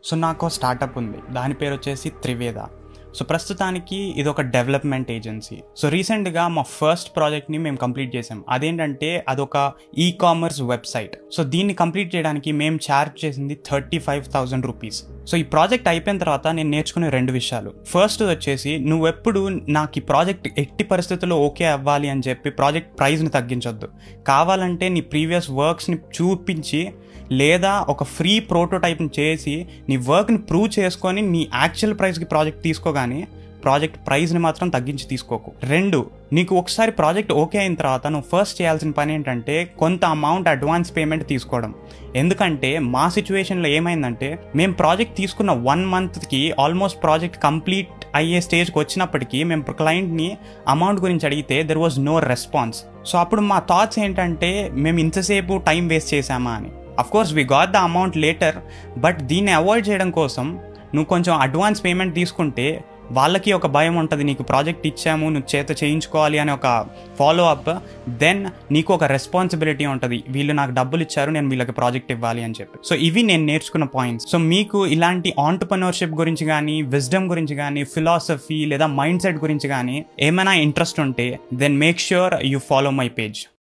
so నాకు startup ఉంది దాని పేరు వచ్చేసి త్రివేద సో ప్రస్తుతానికి ఇది ఒక డెవలప్మెంట్ ఏజెన్సీ సో రీసెంట్గా మా ఫస్ట్ ప్రాజెక్ట్ని మేము కంప్లీట్ చేసాం అదేంటంటే అదొక ఈ కామర్స్ వెబ్సైట్ సో దీన్ని కంప్లీట్ చేయడానికి మేము ఛార్జ్ చేసింది thirty five thousand rupees so ఈ ప్రాజెక్ట్ అయిపోయిన తర్వాత నేను నేర్చుకునే రెండు విషయాలు ఫస్ట్ వచ్చేసి నువ్వెప్పుడు నాకు ఈ ప్రాజెక్ట్ ఎట్టి పరిస్థితుల్లో ఓకే అవ్వాలి అని చెప్పి ప్రాజెక్ట్ ప్రైస్ని తగ్గించొద్దు కావాలంటే నీ ప్రీవియస్ వర్క్స్ని చూపించి లేదా ఒక ఫ్రీ ప్రోటోటైప్ని చేసి నీ వర్క్ని ప్రూవ్ చేసుకొని నీ యాక్చువల్ ప్రైస్కి ప్రాజెక్ట్ తీసుకోగానే ప్రాజెక్ట్ ప్రైస్ని మాత్రం తగ్గించి తీసుకోకు రెండు నీకు ఒకసారి ప్రాజెక్ట్ ఓకే అయిన తర్వాత నువ్వు ఫస్ట్ చేయాల్సిన పని ఏంటంటే కొంత అమౌంట్ అడ్వాన్స్ పేమెంట్ తీసుకోవడం ఎందుకంటే మా సిచ్యువేషన్లో ఏమైందంటే మేము ప్రాజెక్ట్ తీసుకున్న వన్ మంత్కి ఆల్మోస్ట్ ప్రాజెక్ట్ కంప్లీట్ అయ్యే స్టేజ్కి వచ్చినప్పటికీ మేము క్లయింట్ని అమౌంట్ గురించి అడిగితే there was no response so అప్పుడు మా థాట్స్ ఏంటంటే మేము ఇంతసేపు టైం వేస్ట్ చేసామా అని of course we got the amount later but దీన్ని అవాయిడ్ చేయడం కోసం నువ్వు కొంచెం అడ్వాన్స్ పేమెంట్ తీసుకుంటే వాళ్ళకి ఒక భయం ఉంటుంది నీకు ప్రాజెక్ట్ ఇచ్చాము నువ్వు చేత చేయించుకోవాలి అని ఒక ఫాలో అప్ దెన్ నీకు ఒక రెస్పాన్సిబిలిటీ ఉంటుంది వీళ్ళు నాకు డబ్బులు ఇచ్చారు నేను వీళ్ళకి ప్రాజెక్ట్ ఇవ్వాలి అని చెప్పి సో ఇవి నేను నేర్చుకున్న పాయింట్స్ సో మీకు ఇలాంటి ఆంటర్ప్రనర్షిప్ గురించి కానీ విజ్డమ్ గురించి కానీ ఫిలాసఫీ లేదా మైండ్ సెట్ గురించి కానీ ఏమైనా ఇంట్రెస్ట్ ఉంటే then make sure you follow my page